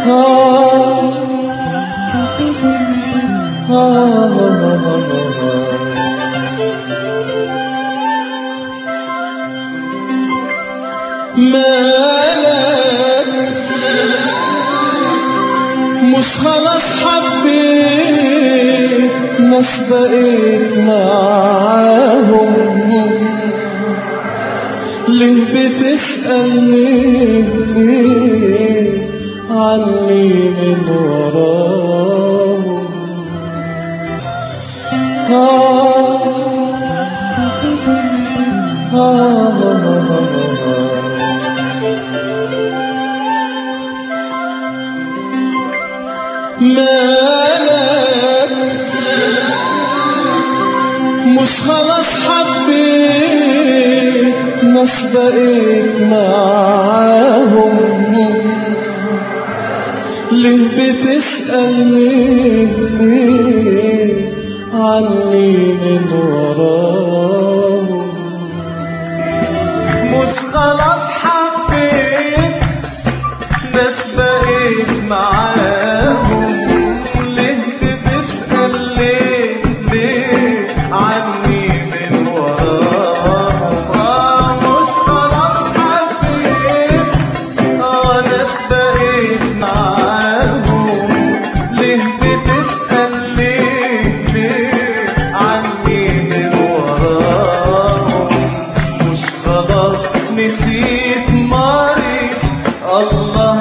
مالك مش خلاص حبيت ناس بقيت معاهم ليه بتسأل ليه ليه عني من وراهم آه آه مالك مش خلاص حبيت ناس بقيت معاهم ليه بتسأل ليه ليه عني من وراهم مش خلاص حبيت ناس بقيت معاهم ليه بتسأل ليه ليه عني من وراهم آه مش خلاص حبيت آه ناس بقيت معاهم ليه بتسأل ليه ليه عني من وراهم مش خلاص نسيت ماري الله